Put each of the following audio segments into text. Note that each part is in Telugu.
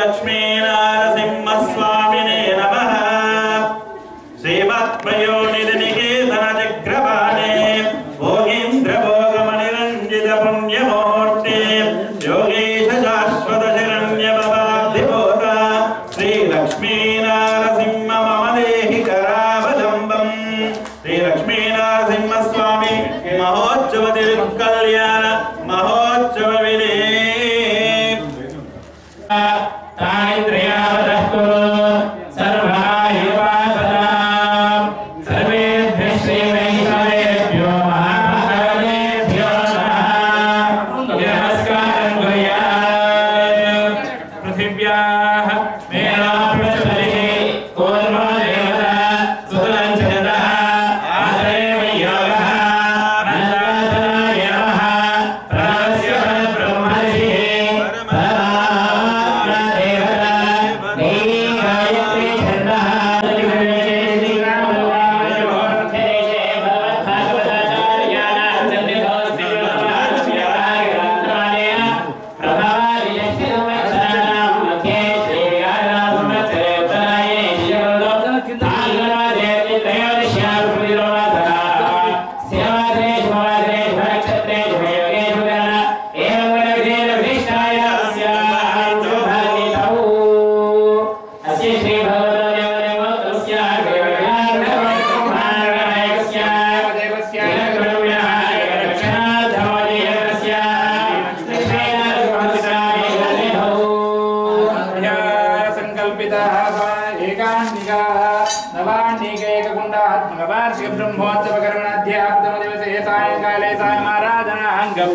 లక్ష్మీనారసింహస్వామినే నమః శ్రీమత్పయోనిధినికేతనచక్రపాణే భోగీంద్రభోగమనిరంజిత పుణ్యమూర్తే యోగేశ శాశ్వత శరణ్యమవాధిభూత శ్రీలక్ష్మీనారసింహ మమ దేహి కరావలంబం శ్రీలక్ష్మీనారసింహస్వామి మహోత్సవ తిరుకల్యాణ మహోత్సవ వినే పృథివ్యాః మేనా ప్రచలితే కూర్మో దేవతా సుతలం చంద్రః ఆశ్రయేమ యోగః నందాసనాయ నమః ప్రాస్య బ్రహ్మర్షిః పరమాత్మ దేవతా దేవీ గాయత్రీ ఛందః అస్య శ్రీ భగవదేవదేవతస్య దేవయార్గవైకస్య దేవస్య కరుణ్యాయ రక్షణాధమదేవస్య సంకల్పితः ఏకాంతికాः నవాన్నికైకకుండాత్మక వార్షిక బ్రహ్మోత్సవ కర్మణాధ్యాప్తమదివసే సాయంకాలే సాయమారాధనాంగం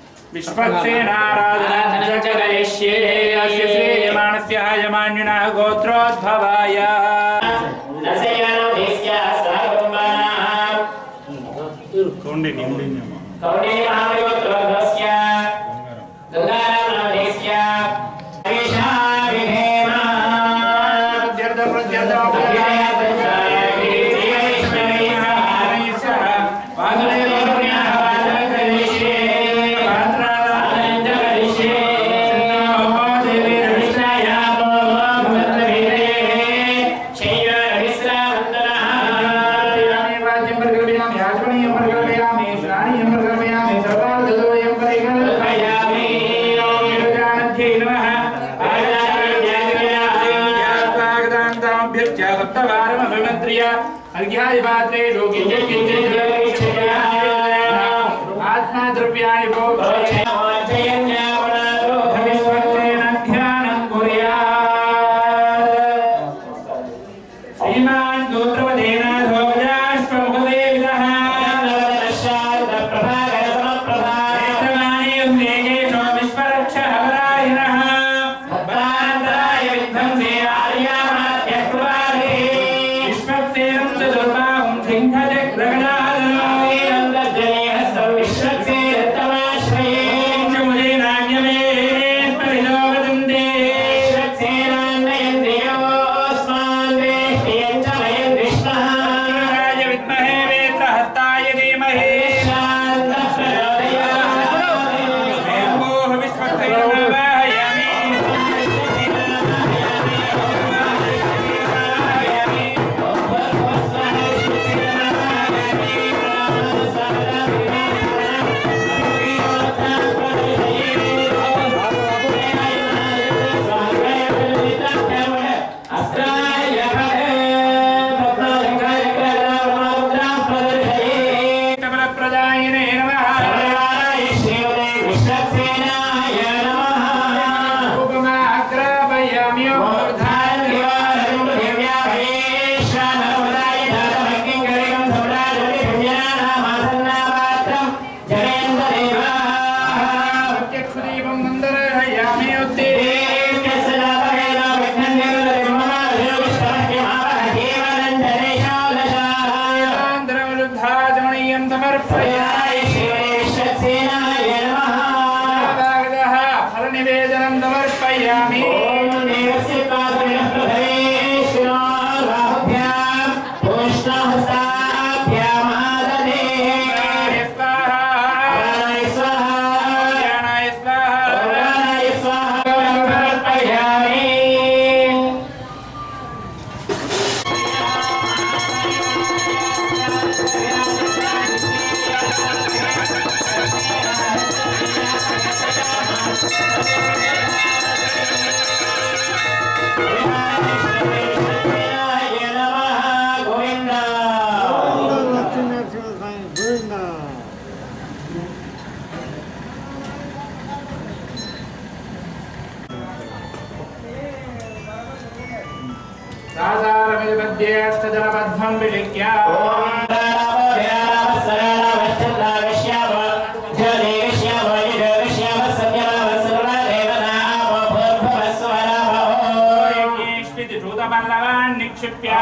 విశ్వక్సేనారాధనాచకరిష్యే అస్య శ్రేయమాణస్య యమాన్యునः గోత్రోద్భవాయ अर्घ्यादिपात्रे किञ्चित् किञ्चित् आत्मा द्रव्याणि भो भविष्वत्तेन ध्यानं कुर्यात् श्रीमान् गोत्रवदेन ध्वजाष्टमुखदेवितः नेत्रमाणि उद्वेगेषु विश्वरक्षहरायिनः भक्तान्तराय विध्वंसे विश्वक्सेनं च दुर्बाहुं राज विद्महे वेत्रहस्ताय धीमहि भूः विश्वक्सेनमावाहयामि कमलप्रदायिने नमः उपमाग्रापयामि प्रत्यक्षदीपं मन्दरयामि उद्दे आन्द्रवरुद्धाचमणीयं समर्पयामि भागदः फलनिवेदनं समर्पयामि प्राणाय स्वाहा प्राणाय स्वाहा समर्पयामि సాధారమిపద్యేష్టజలబద్ధం విలిఖ్య యజ్ఞేష్వితి దూతపల్లవాన్ నిక్షిప్య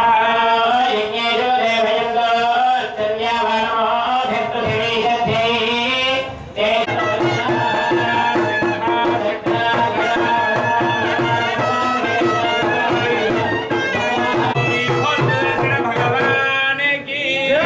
భగవాన్ కి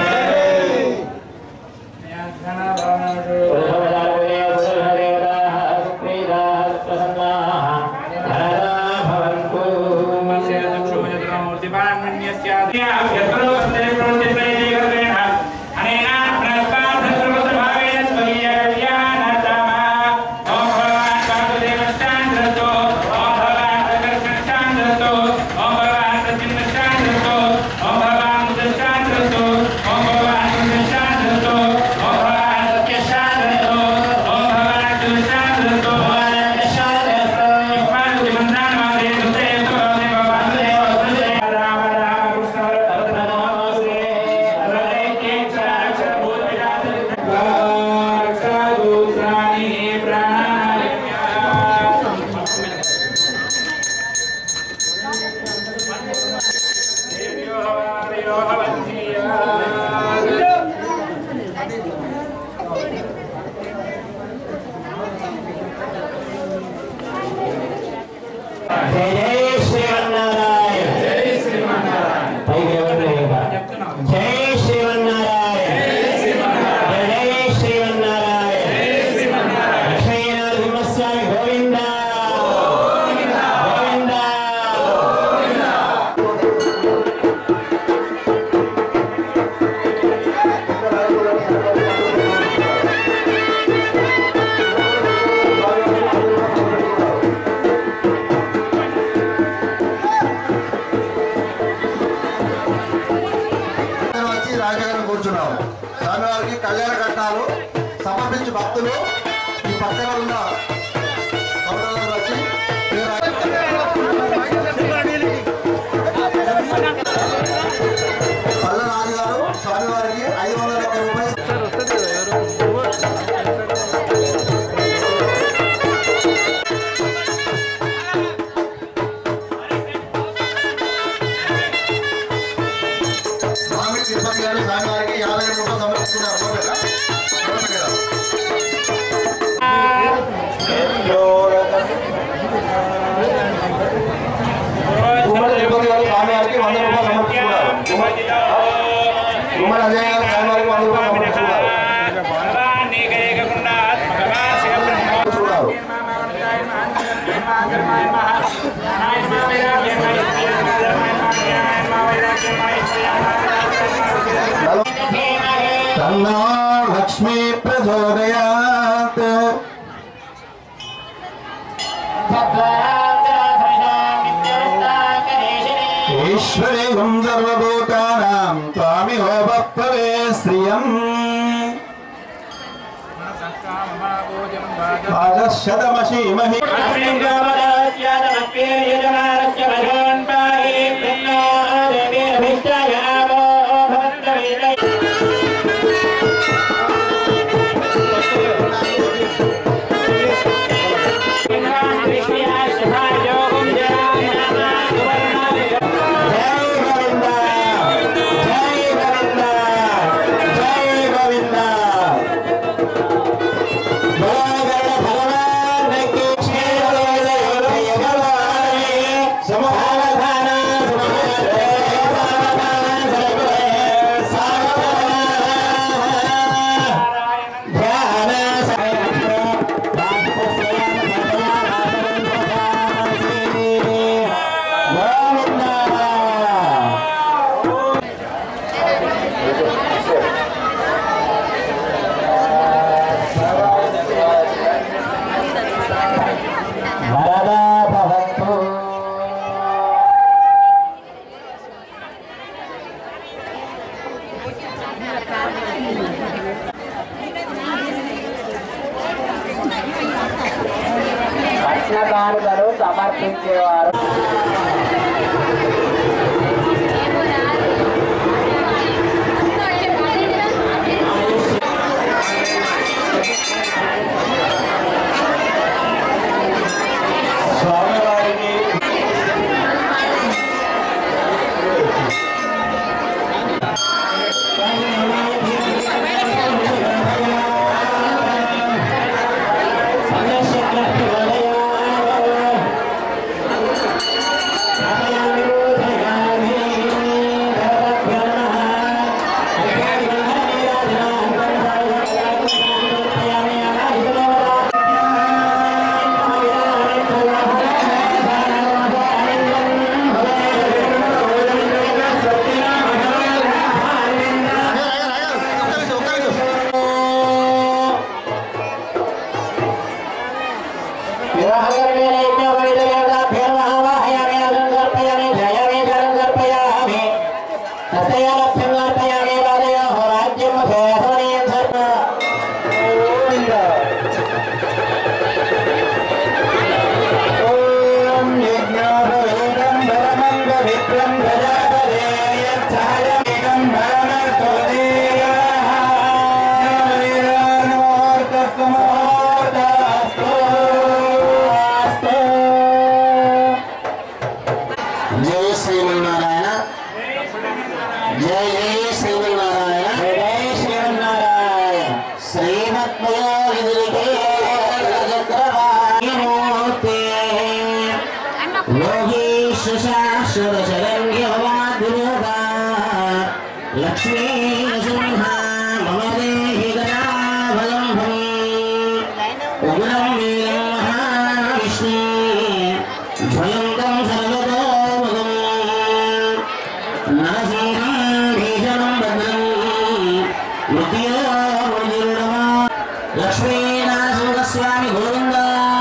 జై శ్రీమన్నారాయణ జై శ్రీమన్నారాయణ లక్ష్మీనాథ సింహస్వామి గోవింద గోవింద వచ్చి రాజగారిని కూర్చున్నాము స్వామివారికి కళ్యాణ కట్టాలు సమర్పించి భక్తులు ఈ పక్కన ఉన్న కమలాలను వచ్చి ఈ రా- పల్ల రాజుగారు స్వామివారికి ఐదు వందల ఒక్క రూపాయలు స్వామి తిరుపతి గారు స్వామివారికి యాభై రెండు రూపాయలు సమర్పిస్తున్నారు ఓకేనా? ఓకేనా? ఉమ్మడి తిరుపతి గారు స్వామివారికి వంద రూపాయలు సమర్పిస్తున్నారు ఉమ్మడి అజయ్ గారు స్వామివారికి వంద రూపాయలు సమర్పిస్తున్నారు చూడాలి తన్నో లక్ష్మీ ప్రచోదయాత్ ఈశ్వరే సర్వభూతానాం త్వామిహో భక్తవే శ్రియం ఆజశతమశీమహి జై గోవింద జై గోవింద జై గోవింద భగవాన్ భగవాన్కి సమాధాన వరదా భవంతు రత్న కానుకలు సమర్పించేవారు జయ శ్రీమన్నారాయణ జయ జయ శ్రీమన్నారాయణ జయ శ్రీమన్నారాయణ శ్రీమద్మయోగిరికి చక్రవాణిమూర్తి యోగీశ శాశ్వత శరణ్యవాద్యోగా లక్ష్మీ సింహ మమ దేహి గదావలంబం ఉగ్రం వీరం మహావిష్ణు జ్వలంతం సర్వతోముఖం నరసింహం భీషణం భద్రం మృత్యోర్మునిరుడమా లక్ష్మీ నరసింహస్వామి గోవింద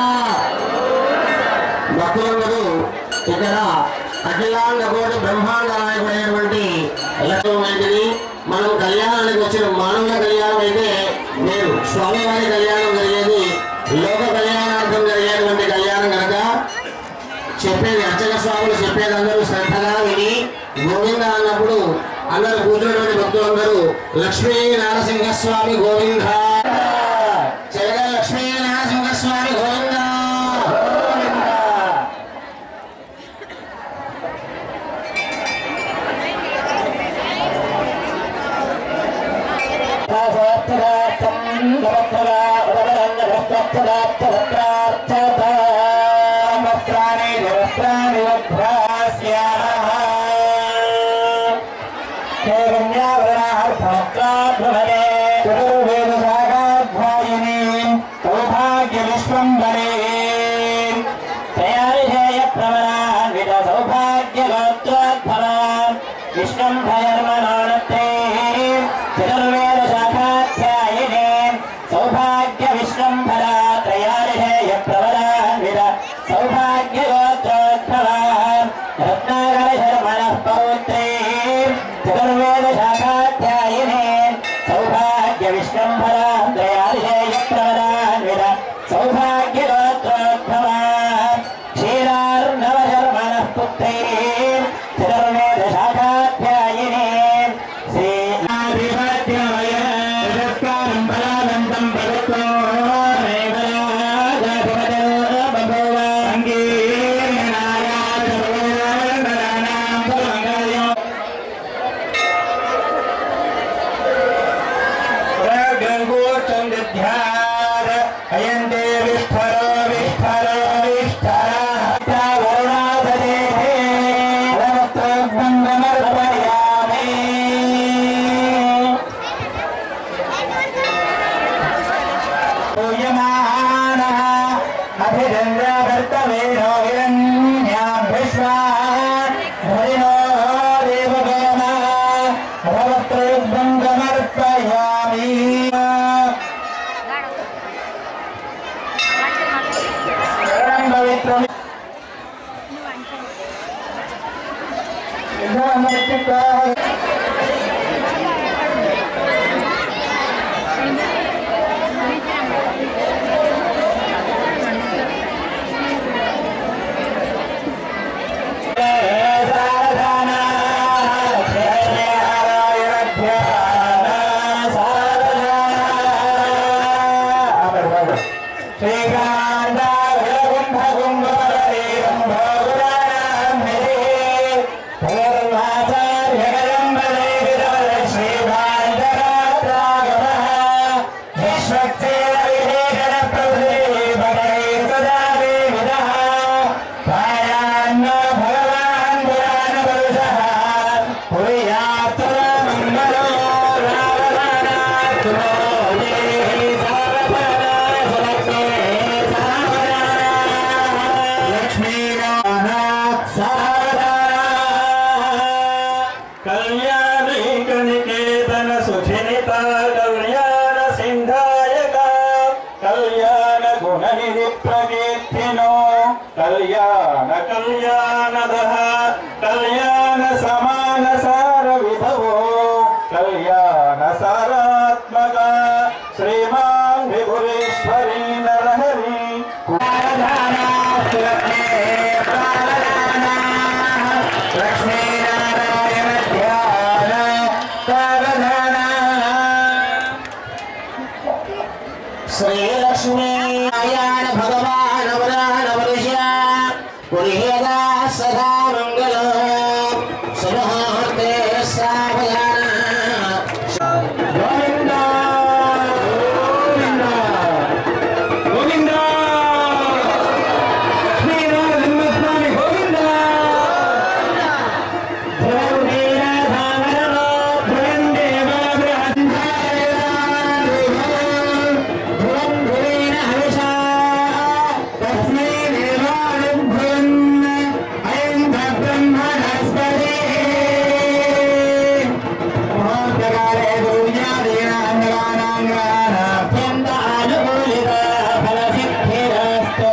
భక్తులందరూ ఇక్కడ అఖిలాండ కోటి బ్రహ్మాండ నాయకుడైనటువంటి లక్ష్మీ మనం కళ్యాణానికి వచ్చిన మానవుల కళ్యాణం అయితే నేను స్వామివారి కళ్యాణం జరిగేది లోక కళ్యాణార్థం జరిగేటువంటి కళ్యాణం కనుక చెప్పేది అర్చక స్వాములు చెప్పేది అందరూ శ్రద్ధగా విని గోవింద అన్నప్పుడు అందరూ కూర్చున్నటువంటి భక్తులందరూ లక్ష్మీ నరసింహస్వామి గోవింద జగ లక్ష్మీ నరసింహస్వామి గోవింద విష్ణం భయర్మణోనత్తే చతుర్వేద శాఖాధ్యాయినే సౌభాగ్య విశ్వంభరా త్రయారిషేయ ప్రవరాన్విత సౌభాగ్య గోత్రోద్భవా రత్నాకర శర్మణః పౌత్రే చతుర్వేద శాఖాధ్యాయినే సౌభాగ్య విశ్వంభరా త్రయారిషేయ ప్రవరాన్విత సౌభాగ్య గోత్రోద్భవా క్షీరార్ణవ శర్మణః పుత్రే చతుర్వేద శాఖాధ్యాయినే శ్రీ ఆదివాద్యాయ పురస్కారం బలానందం పడుకో పూయమానః అభిచంద్రకర్తవేణో హిరణ్యాభ్యశ్వా హరిణో దేవగోమ భవత్రయుగ్బంగమర్పయామి శరణం పవిత్రం శ్రీకాంత కళ్యాణ కళ్యాణద కళ్యాణ సమాన సార విభవో కళ్యాణ సారాత్మక శ్రీమాన్ విభురేశ్వరీ నరహరి లక్ష్మీనారాయణ ధ్యాన సావధాన శ్రీలక్ష్మీనారాయణ భగవాన్ అవరాణ వర్ష పురిహేదా సదా మంగళ శుభముహూర్తే సావధాన గోవింద గోవింద గోవింద శ్రీరామస్వామి గోవింద ధ్రువందేన భావనో ధ్రువందేవ బృహద్ధాయ ధ్రువం ధ్రువేణ హవిషా తస్మై దేవానుభ్రువన్ అయం బ్రహ్మణస్పతి మహోత్తకాలే దుర్యాదీనాంగానాంగానాభ్యంత అనుకూలిత ఫలసిద్ధిరస్తు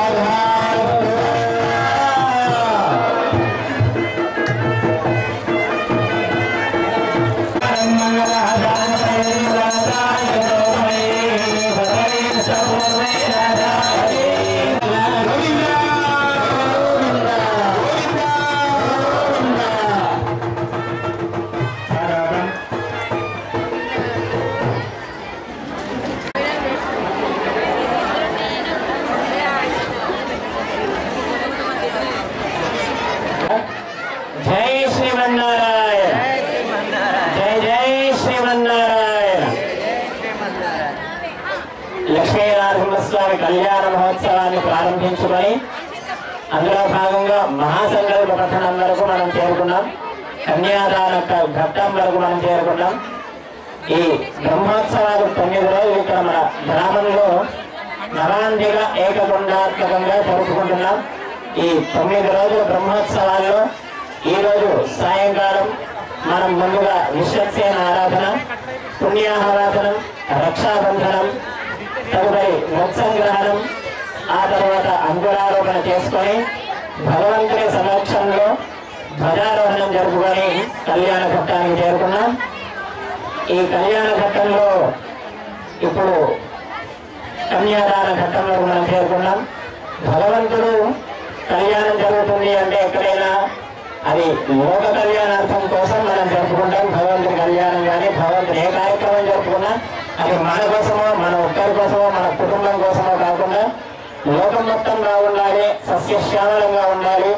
జై శ్రీమన్నారాయణ జై జై శ్రీమన్నారాయణ లక్ష్మీనరసింహస్వామి కళ్యాణ మహోత్సవాన్ని ప్రారంభించుకొని అందులో భాగంగా మహాసంకల్ప పఠనం వరకు మనం చేరుకున్నాం కన్యాదాన క- ఘట్టం వరకు మనం చేరుకున్నాం ఈ బ్రహ్మోత్సవాలు తొమ్మిది రోజులు ఇక్కడ మన గ్రామంలో నవాంతిక ఏకగుండాత్మకంగా జరుపుకుంటున్నాం ఈ తొమ్మిది రోజుల బ్రహ్మోత్సవాల్లో ఈ రోజు సాయంకాలం మనం ముందుగా విశ్వక్సేన ఆరాధన పుణ్యాహవాసనం రక్షాబంధనం తదుపరి మత్సంగ్రహణం ఆ తర్వాత అంకురారోపణ చేసుకొని భగవంతుని సమక్షంలో ధ్వజారోహణం జరుపుకొని కళ్యాణ ఘట్టానికి చేరుకున్నాం ఈ కళ్యాణ ఘట్టంలో ఇప్పుడు కన్యాదాన ఘట్టంలో మనం చేరుకున్నాం భగవంతుడు కళ్యాణం జరుగుతుంది అంటే ఎక్కడైనా అది లోక కళ్యాణార్థం కోసం మనం జరుపుకుంటాం భగవంతుడి కళ్యాణం కానీ భగవంతుడు ఏ కార్యక్రమం జరుపుకున్నా అది మన కోసమో మన ఒక్కరి కోసమో మన కుటుంబం కోసమో కాకుండా లోకం మొత్తం బాగుండాలి సస్యశ్యామలంగా ఉండాలి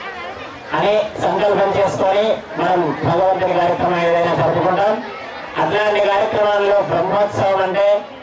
అని సంకల్పం చేసుకొని మనం భగవంతుని కార్యక్రమం ఏదైనా జరుపుకుంటాం అట్లాంటి కార్యక్రమాల్లో బ్రహ్మోత్సవం అంటే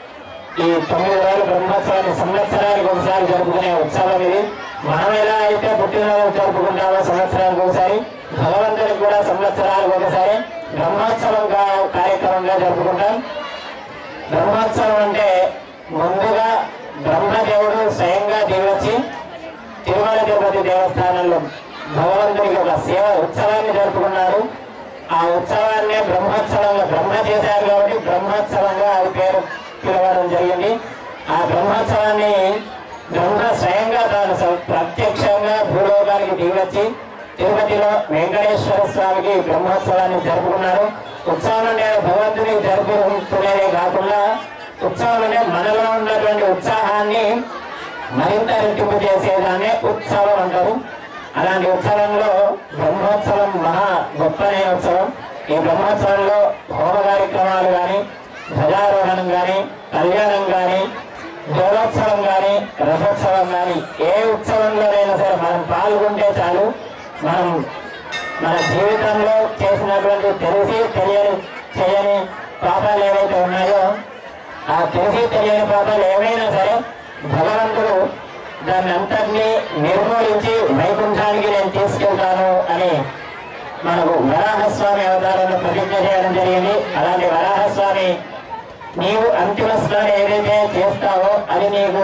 ఈ తొమ్మిది రోజులు బ్రహ్మోత్సవాన్ని సంవత్సరానికి ఒకసారి జరుపుకునే ఉత్సవం ఇది మనం ఎలా అయితే పుట్టినరోజు జరుపుకుంటామో సంవత్సరానికి ఒకసారి భగవంతునికి కూడా సంవత్సరానికి ఒకసారి బ్రహ్మోత్సవం కా- కార్యక్రమంగా జరుపుకుంటాం బ్రహ్మోత్సవం అంటే ముందుగా బ్రహ్మదేవుడు స్వయంగా దిగొచ్చి తిరుమల తిరుపతి దేవస్థానంలో భగవంతునికి ఒక సేవ ఉత్సవాన్ని జరుపుకున్నారు ఆ ఉత్సవాన్ని బ్రహ్మోత్సవంగా బ్రహ్మ చేశారు కాబట్టి బ్రహ్మోత్సవంగా అది పేరు పిలవడం జరిగింది ఆ బ్రహ్మోత్సవాన్ని బ్రహ్మ స్వయంగా తాను స- ప్రత్యక్షంగా భూలోకానికి దిగొచ్చి తిరుపతిలో వెంకటేశ్వర స్వామికి బ్రహ్మోత్సవాన్ని జరుపుకున్నారు ఉత్సవం అంటే భగవంతునికి జరుపుకునేదే కాకుండా ఉత్సవం అంటే మనలో ఉన్నటువంటి ఉత్సాహాన్ని మరింత రెట్టింపు చేసేదాన్ని ఉత్సవం అంటారు అలాంటి ఉత్సవంలో బ్రహ్మోత్సవం మహా గొప్పనైన ఉత్సవం ఈ బ్రహ్మోత్సవంలో హోమ కార్యక్రమాలు కానీ ధ్వజారోహణం కానీ కళ్యాణం కానీ జోలోత్సవం కానీ రథోత్సవం కానీ ఏ ఉత్సవంలోనైనా సరే మనం పాల్గొంటే చాలు మనం మన జీవితంలో చేసినటువంటి తెలిసి తెలియని చేయని పాపాలు ఏవైతే ఉన్నాయో ఆ తెలిసి తెలియని పాపాలు ఏవైనా సరే భగవంతుడు దాన్ని అంతటినీ నిర్మూలించి వైకుంఠానికి నేను తీసుకెళ్తాను అని మనకు వరాహస్వామి అవతారంలో ప్రతిజ్ఞ చేయడం జరిగింది అలాంటి వరాహస్వామి నీవు అంతిమ స్నానం ఏదైతే చేస్తావో అది నీకు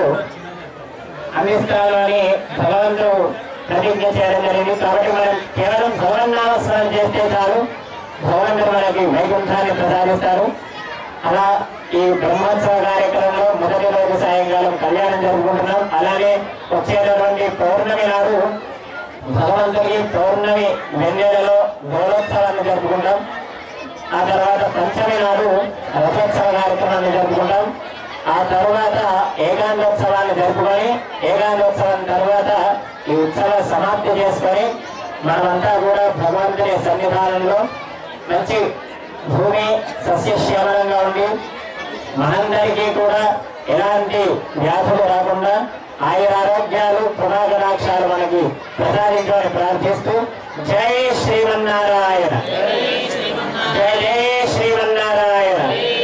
అందిస్తాను అని భగవంతుడు ప్రతిజ్ఞ చేయడం జరిగింది కాబట్టి మనం కేవలం భగవన్నామ స్నానం చేస్తే చాలు భగవంతుడు మనకి వైకుంఠాన్ని ప్రసాదిస్తారు అలా ఈ బ్రహ్మోత్సవ కార్యక్రమంలో మొదటి రోజు సాయంకాలం కళ్యాణం జరుపుకుంటున్నాం అలాగే వచ్చేటటువంటి పౌర్ణమి నాడు భగవంతుడి పౌర్ణమి వెన్నెలలో గౌరవోత్సవాన్ని జరుపుకుంటాం ఆ తర్వాత పంచమి నాడు రథోత్సవ కార్యక్రమాన్ని జరుపుకుంటాం ఆ తర్వాత ఏకాంతోత్సవాన్ని జరుపుకొని ఏకాంతోత్సవం తర్వాత ఈ ఉత్సవ సమాప్తి చేసుకొని మనమంతా కూడా భగవంతుని సన్నిధానంలో మంచి భూమి సస్యశ్యామలంగా ఉండి మనందరికీ కూడా ఎలాంటి వ్యాధులు రాకుండా ఆయుర ఆరోగ్యాలు పునాగరాక్షాలు మనకి ప్రసాదించమని ప్రార్థిస్తూ జై శ్రీమన్నారాయణ జై జై శ్రీమన్నారాయణ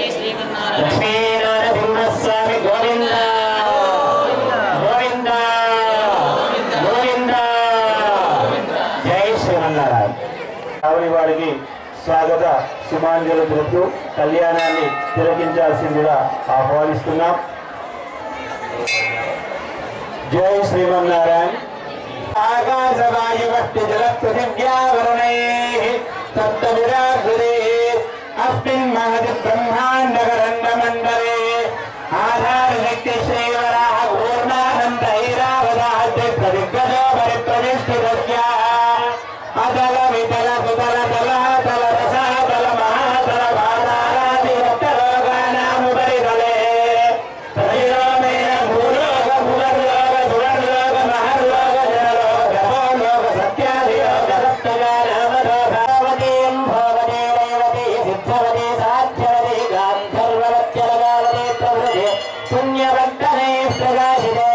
లక్ష్మీనారసింహస్వామి గోవింద గోవింద గోవింద జై శ్రీమన్నారాయణ ఆవిడ వాడికి స్వాగత సుమాంజలు తెలుపుతూ కళ్యాణాన్ని తిలకించాల్సిందిగా ఆహ్వానిస్తున్నాం జై శ్రీమన్నారాయణ ఆకాశవాయువష్టి జల పృథివ్యావరణై సప్తవిరాజురే అస్మిన్ మహది బ్రహ్మాండగరండ మండలే ఆధార శక్తి శ్రీవరాహ పూర్ణానంద ఐరావదాద్రి ప్రదిగ్గజో పరిప్రతిష్ఠితస్య అదల వితల సుతల తల తల రసాతల మహాతల భారాది రక్తలోకానాముపరితలే త్రయోమేన భూలోక భువర్లోక సువర్లోక మహర్లోక జనలోక భూలోక సత్యాదిలోక సప్తగానామలోకావతీం భోవతే రేవతి సిద్ధవతి సాధ్యవతి గాంధర్వవత్యలగావతి ప్రవృతి పుణ్యవర్తనే ప్రకాశితే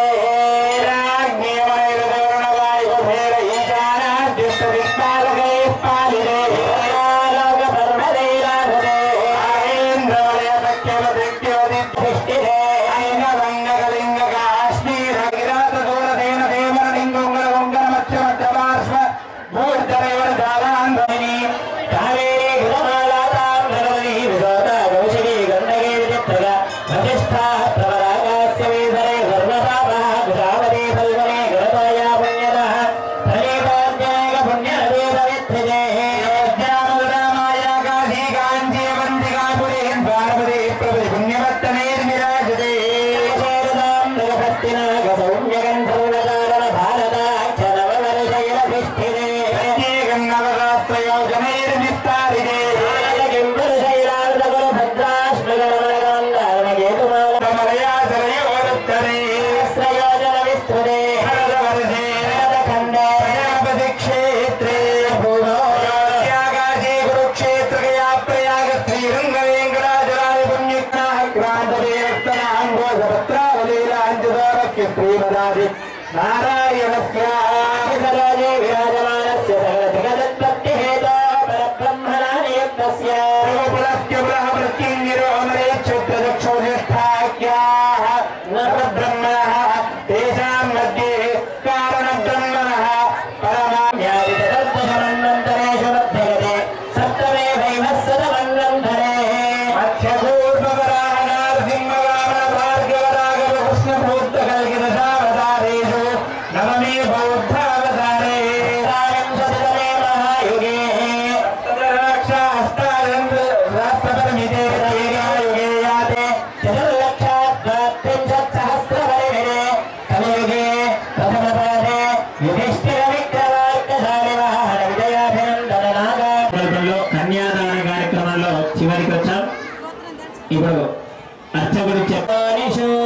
రాజ్ఞేమైరుదరుణవాయుభేర ఈశానాద్యుష్ట దిక్పాలకై పాలితే లోక ధర్మదైరాధతే ఆయేంద్రవలయ సఖ్యవతి దృష్టిరే ఐనవంగకలింగ కాశ్మీర గిరాత దూరదేన దేవర లింగొంగర వంగర మత్స్య మధ్య పార్శ్వ భూర్ధరేవర జాలాంధ్రని కావేరీ గుణమాలాతాం భగవతి విరోధ కౌశికీ గంధకీ విచిత్రగ వశిష్ఠా ప్రవరాగాస్య వీధరే సర్వపాపః గురావతి ఫల్గనే గరతాయా పుణ్యదః ఫలీపాధ్యాయక పుణ్యనదీ పవిత్రిదే జ్ఞానోదామాయాకాశీ కాంచీ వందికాపురీం పార్వతీ ప్రభృతి పుణ్యవర్తనేర్మిరాజతే చేరుదాం మృగపత్తినాగ సౌమ్యగంధర్వచారణ భారతాక్షరవరశైలభిష్ఠిరే ప్రత్యేకం నవరాత్రయోజనైర్విస్తారితే కింపురుశైలార్దగురు భద్రాశ్మగరమణగాంధారణగేతుమాల మలయాసరయోరుత్తరే శ్రయోజన విస్తృతే భరతవర్షే రథఖండే ప్రజాపతి క్షేత్రే భూమోయాకాశే కురుక్షేత్రకయా ప్రయాగ శ్రీరంగ వెంకటాచలాయ పుణ్యక్నాః క్రాంతదేవస్తనాంగోధపత్రావలీలాంజసారస్య శ్రీమదాది నారాయణస్యాభిసరాజే విరాజమానస్య సకల జగదత్పత్తి హేతో పరబ్రహ్మణా నియుక్తస్య పులస్య బ్రహ ప్రత్యంగిరో అమరేక్షుద్రదక్షోజ్యేష్ఠాఖ్యాः నరబ్రహ్మణः తేషాం మధ్యే కారణబ్రహ్మణः పరమామ్యాదితదర్శనమన్వంతరేషు మధ్యగతే సప్తమే దైవస్సతమన్వంతరే మధ్యపూర్వపరాణారసింహవామన భార్గవరాఘవ కృష్ణభూతకల్కితశావతారేషు నవమే బౌద్ధావతారే త్రయోవింశతితమే మహాయుగే సప్తదశాష్టానందసహస్రపరిమితే త్రయేకాయుగే యాతే చతుర్లక్షాద్వాత్రింశత్సహస్రపరిమితే కలియుగే ప్రథమపాదే యుధిష్ఠిర విక్రమార్కశాలి వాహన విజయాభినందన నాగాలో కన్యాదాన కార్యక్రమంలో చివరికి వచ్చాం ఇప్పుడు అర్చకుడు చెప్పానిషు